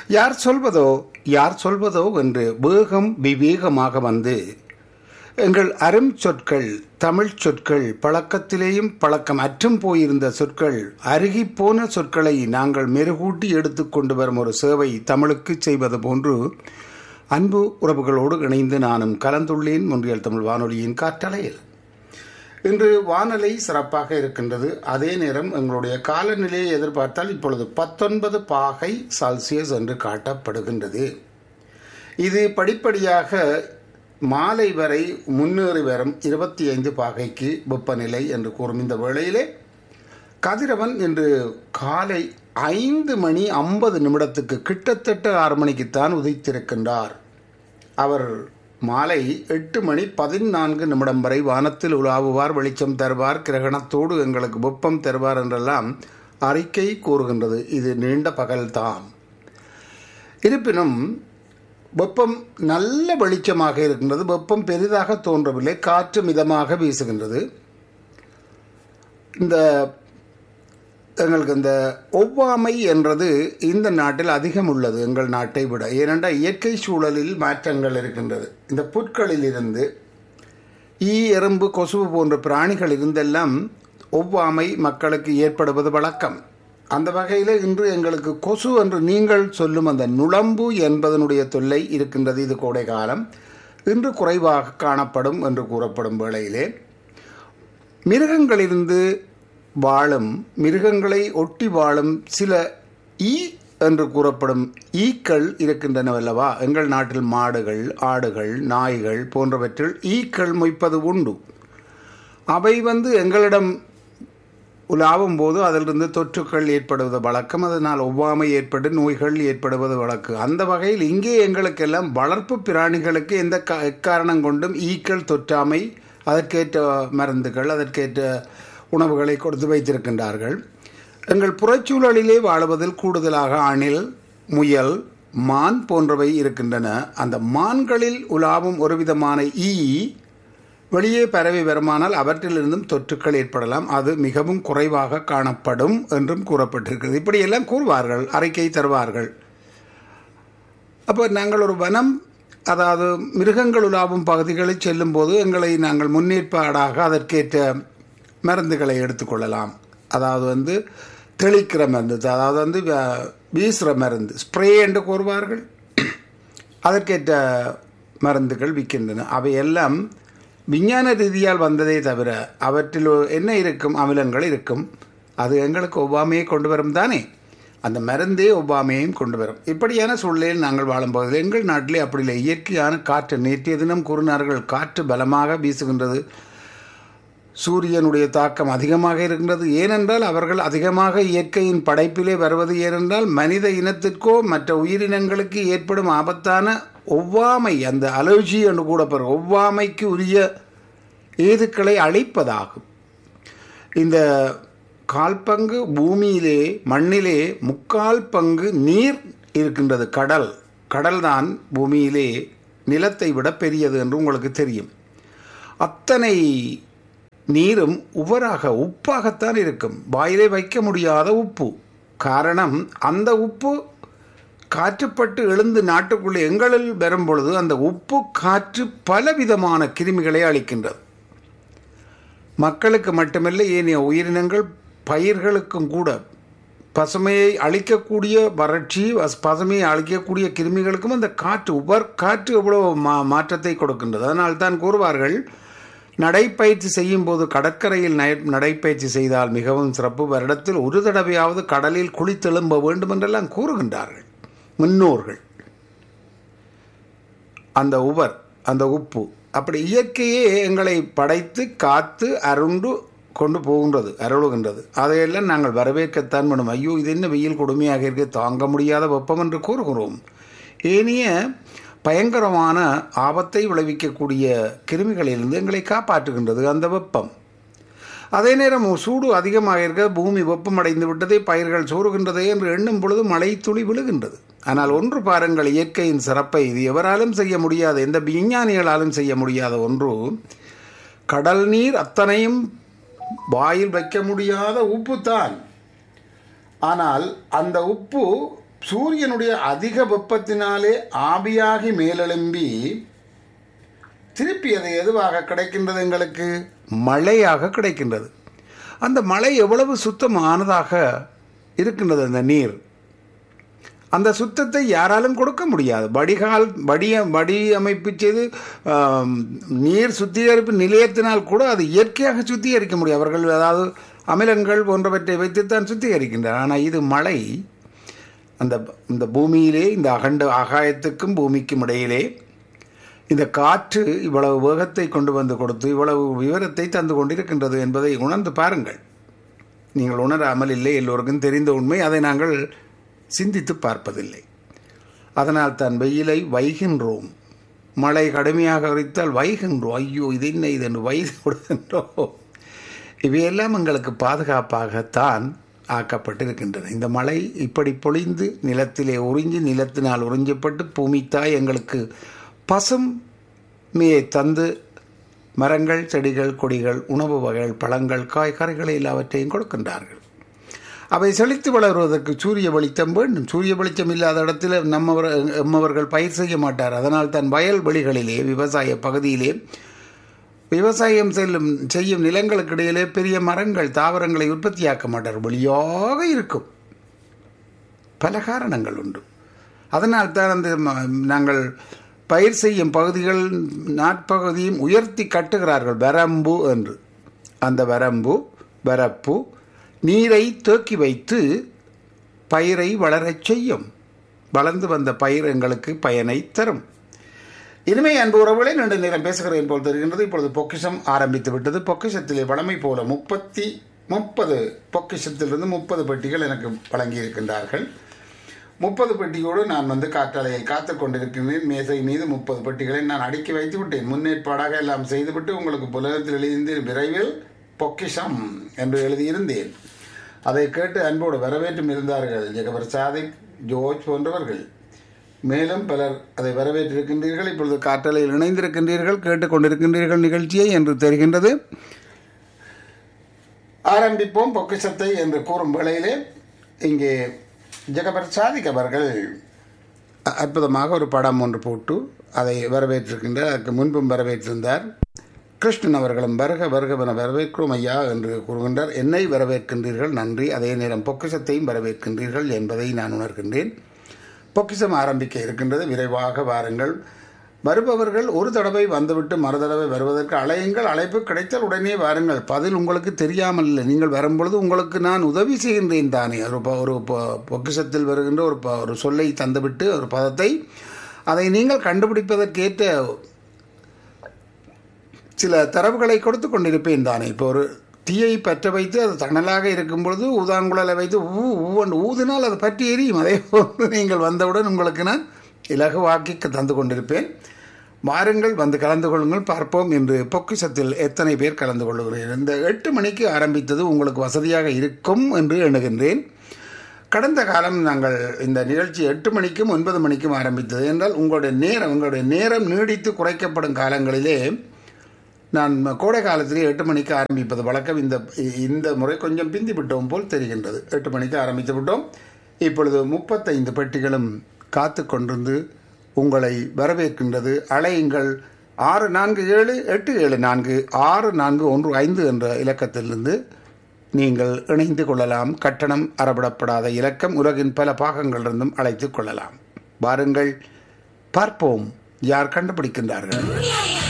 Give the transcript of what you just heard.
யார் சொல்வதோ யார் சொல்வதோ என்று வேகம் விவேகமாக வந்து எங்கள் அரும் சொற்கள் தமிழ் சொற்கள் பழக்கத்திலேயும் பழக்கம் அற்றும் போயிருந்த சொற்கள் அருகிப்போன சொற்களை நாங்கள் மெருகூட்டி எடுத்துக்கொண்டு வரும் ஒரு சேவை தமிழுக்கு செய்வது போன்று அன்பு உறவுகளோடு இணைந்து நானும் கலந்துள்ளேன் முன்றியல் தமிழ் வானொலியின் காற்றலையில் இன்று வானொலி சிறப்பாக இருக்கின்றது அதே நேரம் எங்களுடைய காலநிலையை எதிர்பார்த்தால் இப்பொழுது பத்தொன்பது பாகை செல்சியஸ் என்று காட்டப்படுகின்றது இது படிப்படியாக மாலை வரை முன்னேறி வரும் இருபத்தி ஐந்து பாகைக்கு வெப்பநிலை என்று கூறும் இந்த வேளையிலே கதிரவன் இன்று காலை ஐந்து மணி ஐம்பது நிமிடத்துக்கு கிட்டத்தட்ட ஆறு மணிக்குத்தான் உதித்திருக்கின்றார் அவர் மாலை எட்டு மணி பதினான்கு நிமிடம் வரை வானத்தில் உலாவுவார் வெளிச்சம் தருவார் கிரகணத்தோடு எங்களுக்கு வெப்பம் தருவார் என்றெல்லாம் அறிக்கை கூறுகின்றது இது நீண்ட பகல்தான் இருப்பினும் வெப்பம் நல்ல வெளிச்சமாக இருக்கின்றது வெப்பம் பெரிதாக தோன்றவில்லை காற்று மிதமாக வீசுகின்றது இந்த எங்களுக்கு இந்த ஒவ்வாமை என்றது இந்த நாட்டில் அதிகம் உள்ளது எங்கள் நாட்டை விட ஏனென்றால் இயற்கை சூழலில் மாற்றங்கள் இருக்கின்றது இந்த புற்களில் இருந்து ஈ எறும்பு கொசுவு போன்ற பிராணிகள் இருந்தெல்லாம் ஒவ்வாமை மக்களுக்கு ஏற்படுவது வழக்கம் அந்த வகையில் இன்று எங்களுக்கு கொசு என்று நீங்கள் சொல்லும் அந்த நுளம்பு என்பதனுடைய தொல்லை இருக்கின்றது இது கோடை காலம் இன்று குறைவாக காணப்படும் என்று கூறப்படும் வேளையிலே மிருகங்களிலிருந்து வாழும் மிருகங்களை ஒட்டி வாழும் சில ஈ என்று கூறப்படும் ஈக்கள் இருக்கின்றனவல்லவா எங்கள் நாட்டில் மாடுகள் ஆடுகள் நாய்கள் போன்றவற்றில் ஈக்கள் மொய்ப்பது உண்டு அவை வந்து எங்களிடம் உலாவும் போது அதிலிருந்து தொற்றுக்கள் ஏற்படுவது வழக்கம் அதனால் ஒவ்வாமை ஏற்பட்டு நோய்கள் ஏற்படுவது வழக்கு அந்த வகையில் இங்கே எங்களுக்கெல்லாம் வளர்ப்பு பிராணிகளுக்கு எந்த எக்காரணம் கொண்டும் ஈக்கள் தொற்றாமை அதற்கேற்ற மருந்துகள் அதற்கேற்ற உணவுகளை கொடுத்து வைத்திருக்கின்றார்கள் எங்கள் புறச்சூழலிலே வாழுவதில் கூடுதலாக அணில் முயல் மான் போன்றவை இருக்கின்றன அந்த மான்களில் உலாவும் ஒரு விதமான ஈ வெளியே பரவி வருமானால் அவற்றிலிருந்தும் தொற்றுக்கள் ஏற்படலாம் அது மிகவும் குறைவாக காணப்படும் என்றும் கூறப்பட்டிருக்கிறது இப்படியெல்லாம் கூறுவார்கள் அறிக்கை தருவார்கள் அப்போ நாங்கள் ஒரு வனம் அதாவது மிருகங்கள் உலாவும் பகுதிகளில் செல்லும் போது எங்களை நாங்கள் முன்னேற்பாடாக அதற்கேற்ற மருந்துகளை எடுத்துக்கொள்ளலாம் அதாவது வந்து தெளிக்கிற மருந்து அதாவது வந்து வீசுகிற மருந்து ஸ்ப்ரே என்று கூறுவார்கள் அதற்கேற்ற மருந்துகள் விற்கின்றன அவையெல்லாம் விஞ்ஞான ரீதியால் வந்ததே தவிர அவற்றில் என்ன இருக்கும் அமிலங்கள் இருக்கும் அது எங்களுக்கு ஒவ்வாமையை கொண்டு வரும் தானே அந்த மருந்தே ஒவ்வாமையையும் கொண்டு வரும் இப்படியான சூழ்நிலையில் நாங்கள் வாழும்போது எங்கள் நாட்டிலே அப்படி இல்லை இயற்கையான காற்று நேற்றைய தினம் கூறினார்கள் காற்று பலமாக வீசுகின்றது சூரியனுடைய தாக்கம் அதிகமாக இருக்கின்றது ஏனென்றால் அவர்கள் அதிகமாக இயற்கையின் படைப்பிலே வருவது ஏனென்றால் மனித இனத்திற்கோ மற்ற உயிரினங்களுக்கு ஏற்படும் ஆபத்தான ஒவ்வாமை அந்த அலர்ஜி என்று கூட பெறும் ஒவ்வாமைக்கு உரிய ஏதுக்களை அழிப்பதாகும் இந்த கால் பங்கு பூமியிலே மண்ணிலே முக்கால் பங்கு நீர் இருக்கின்றது கடல் கடல்தான் பூமியிலே நிலத்தை விட பெரியது என்று உங்களுக்கு தெரியும் அத்தனை நீரும் உவராக உப்பாகத்தான் இருக்கும் வாயிலே வைக்க முடியாத உப்பு காரணம் அந்த உப்பு காற்றுப்பட்டு எழுந்து நாட்டுக்குள்ளே எங்களில் வரும் பொழுது அந்த உப்பு காற்று பலவிதமான கிருமிகளை அளிக்கின்றது மக்களுக்கு மட்டுமல்ல ஏனைய உயிரினங்கள் பயிர்களுக்கும் கூட பசுமையை அழிக்கக்கூடிய வறட்சி பசுமையை அழிக்கக்கூடிய கிருமிகளுக்கும் அந்த காற்று உவர் காற்று எவ்வளவு மா மாற்றத்தை கொடுக்கின்றது அதனால் தான் கூறுவார்கள் நடைப்பயிற்சி செய்யும் போது கடற்கரையில் நடைப்பயிற்சி செய்தால் மிகவும் சிறப்பு வருடத்தில் ஒரு தடவையாவது கடலில் குளித்தெழும்ப வேண்டும் என்றெல்லாம் கூறுகின்றார்கள் முன்னோர்கள் அந்த உவர் அந்த உப்பு அப்படி இயற்கையே எங்களை படைத்து காத்து அருண்டு கொண்டு போகின்றது அருளுகின்றது அதையெல்லாம் நாங்கள் வரவேற்கத்தான் வேணும் ஐயோ இது என்ன வெயில் கொடுமையாக இருக்க தாங்க முடியாத வெப்பம் என்று கூறுகிறோம் ஏனைய பயங்கரமான ஆபத்தை விளைவிக்கக்கூடிய கிருமிகளிலிருந்து எங்களை காப்பாற்றுகின்றது அந்த வெப்பம் அதே நேரம் சூடு அதிகமாக இருக்க பூமி வெப்பமடைந்து விட்டதே பயிர்கள் சோறுகின்றதே என்று எண்ணும் பொழுது மழை துளி விழுகின்றது ஆனால் ஒன்று பாருங்கள் இயற்கையின் சிறப்பை இது எவராலும் செய்ய முடியாத எந்த விஞ்ஞானிகளாலும் செய்ய முடியாத ஒன்று கடல் நீர் அத்தனையும் வாயில் வைக்க முடியாத உப்பு தான் ஆனால் அந்த உப்பு சூரியனுடைய அதிக வெப்பத்தினாலே ஆவியாகி மேலெழும்பி திருப்பி அது எதுவாக கிடைக்கின்றது எங்களுக்கு மழையாக கிடைக்கின்றது அந்த மழை எவ்வளவு சுத்தமானதாக இருக்கின்றது அந்த நீர் அந்த சுத்தத்தை யாராலும் கொடுக்க முடியாது வடிகால் வடிய வடி அமைப்பு செய்து ஆம், நீர் சுத்திகரிப்பு நிலையத்தினால் கூட அது இயற்கையாக சுத்திகரிக்க முடியும் அவர்கள் அதாவது அமிலங்கள் போன்றவற்றை வைத்துத்தான் சுத்திகரிக்கின்றனர் ஆனால் இது மழை அந்த இந்த பூமியிலே இந்த அகண்ட ஆகாயத்துக்கும் பூமிக்கும் இடையிலே இந்த காற்று இவ்வளவு வேகத்தை கொண்டு வந்து கொடுத்து இவ்வளவு விவரத்தை தந்து கொண்டிருக்கின்றது என்பதை உணர்ந்து பாருங்கள் நீங்கள் உணராமல் இல்லை எல்லோருக்கும் தெரிந்த உண்மை அதை நாங்கள் சிந்தித்து பார்ப்பதில்லை அதனால் தான் வெயிலை வைகின்றோம் மழை கடுமையாக உரைத்தால் வைகின்றோம் ஐயோ இது என்ன இது என்று வயது கொடுக்கின்றோம் இவையெல்லாம் எங்களுக்கு பாதுகாப்பாகத்தான் ஆக்கப்பட்டிருக்கின்றன இந்த மழை இப்படி பொழிந்து நிலத்திலே உறிஞ்சி நிலத்தினால் உறிஞ்சப்பட்டு பூமித்தாய் எங்களுக்கு பசும் மேயை தந்து மரங்கள் செடிகள் கொடிகள் உணவு வகைகள் பழங்கள் காய்கறிகளை எல்லாவற்றையும் கொடுக்கின்றார்கள் அவை செழித்து வளருவதற்கு சூரிய வெளிச்சம் வேண்டும் சூரிய வெளிச்சம் இல்லாத இடத்துல நம்மவர் எம்மவர்கள் பயிர் செய்ய மாட்டார் அதனால் தான் வயல்வெளிகளிலே விவசாய பகுதியிலே விவசாயம் செல்லும் செய்யும் நிலங்களுக்கு இடையிலே பெரிய மரங்கள் தாவரங்களை உற்பத்தியாக்க மாட்டார் வெளியாக இருக்கும் பல காரணங்கள் உண்டு அதனால் தான் அந்த ம- நாங்கள் பயிர் செய்யும் பகுதிகள் நாட்பகுதியும் உயர்த்தி கட்டுகிறார்கள் வரம்பு என்று அந்த வரம்பு வரப்பு நீரை தேக்கி வைத்து பயிரை வளரச் செய்யும் வளர்ந்து வந்த பயிர் எங்களுக்கு பயனை தரும் இனிமை அன்பு உறவுகளை நீண்ட நேரம் பேசுகிறேன் போல் தெரிகின்றது இப்பொழுது பொக்கிஷம் ஆரம்பித்து விட்டது பொக்கிஷத்திலே வளமை போல முப்பத்தி முப்பது பொக்கிஷத்திலிருந்து முப்பது பெட்டிகள் எனக்கு வழங்கியிருக்கின்றார்கள் முப்பது பெட்டியோடு நான் வந்து காற்றாலையை காத்து கொண்டிருக்கின்றேன் மேசை மீது முப்பது பெட்டிகளை நான் அடுக்கி வைத்து விட்டேன் முன்னேற்பாடாக எல்லாம் செய்துவிட்டு உங்களுக்கு புலகத்தில் எழுதியிருந்தேன் விரைவில் பொக்கிஷம் என்று எழுதியிருந்தேன் அதை கேட்டு அன்போடு வரவேற்றும் இருந்தார்கள் ஜெகபர் சாதிக் ஜோர்ஜ் போன்றவர்கள் மேலும் பலர் அதை வரவேற்றிருக்கின்றீர்கள் இப்பொழுது காற்றலையில் இணைந்திருக்கின்றீர்கள் கேட்டுக்கொண்டிருக்கின்றீர்கள் நிகழ்ச்சியை என்று தெரிகின்றது ஆரம்பிப்போம் பொக்கிஷத்தை என்று கூறும் வேளையிலே இங்கே ஜெகபர் சாதிக் அவர்கள் அ- அற்புதமாக ஒரு படம் ஒன்று போட்டு அதை வரவேற்றிருக்கின்றார் அதற்கு முன்பும் வரவேற்றிருந்தார் கிருஷ்ணன் அவர்களும் வருக வருகவென வரவேற்கிறோம் ஐயா என்று கூறுகின்றார் என்னை வரவேற்கின்றீர்கள் நன்றி அதே நேரம் பொக்கிஷத்தையும் வரவேற்கின்றீர்கள் என்பதை நான் உணர்கின்றேன் பொக்கிஷம் ஆரம்பிக்க இருக்கின்றது விரைவாக வாருங்கள் வருபவர்கள் ஒரு தடவை வந்துவிட்டு மறுதடவை வருவதற்கு அழையுங்கள் அழைப்பு கிடைத்தால் உடனே வாருங்கள் பதில் உங்களுக்கு தெரியாமல் இல்லை நீங்கள் வரும்பொழுது உங்களுக்கு நான் உதவி செய்கின்றேன் தானே ஒரு பொ- ஒரு பொ- பொக்கிஷத்தில் வருகின்ற ஒரு ப- ஒரு சொல்லை தந்துவிட்டு ஒரு பதத்தை அதை நீங்கள் கண்டுபிடிப்பதற்கேற்ற சில தரவுகளை கொடுத்து கொண்டிருப்பேன் தானே இப்போ ஒரு தீயை பற்ற வைத்து அது தணலாக இருக்கும் பொழுது ஊதாங்குழலை வைத்து ஊ ஊவண்டு ஊதினால் அது பற்றி எரியும் அதே போன்று நீங்கள் வந்தவுடன் உங்களுக்கு நான் இலகுவாக்கி தந்து கொண்டிருப்பேன் வாருங்கள் வந்து கலந்து கொள்ளுங்கள் பார்ப்போம் என்று பொக்கிஷத்தில் எத்தனை பேர் கலந்து கொள்ளுகிறேன் இந்த எட்டு மணிக்கு ஆரம்பித்தது உங்களுக்கு வசதியாக இருக்கும் என்று எண்ணுகின்றேன் கடந்த காலம் நாங்கள் இந்த நிகழ்ச்சி எட்டு மணிக்கும் ஒன்பது மணிக்கும் ஆரம்பித்தது என்றால் உங்களுடைய நேரம் உங்களுடைய நேரம் நீடித்து குறைக்கப்படும் காலங்களிலே நான் கோடை காலத்திலே எட்டு மணிக்கு ஆரம்பிப்பது வழக்கம் இந்த இந்த முறை கொஞ்சம் பிந்தி விட்டோம் போல் தெரிகின்றது எட்டு மணிக்கு ஆரம்பித்து விட்டோம் இப்பொழுது முப்பத்தைந்து பெட்டிகளும் காத்து கொண்டிருந்து உங்களை வரவேற்கின்றது அலையுங்கள் ஆறு நான்கு ஏழு எட்டு ஏழு நான்கு ஆறு நான்கு ஒன்று ஐந்து என்ற இலக்கத்திலிருந்து நீங்கள் இணைந்து கொள்ளலாம் கட்டணம் அறவிடப்படாத இலக்கம் உலகின் பல பாகங்களிலிருந்தும் அழைத்துக் கொள்ளலாம் வாருங்கள் பார்ப்போம் யார் கண்டுபிடிக்கின்றார்கள்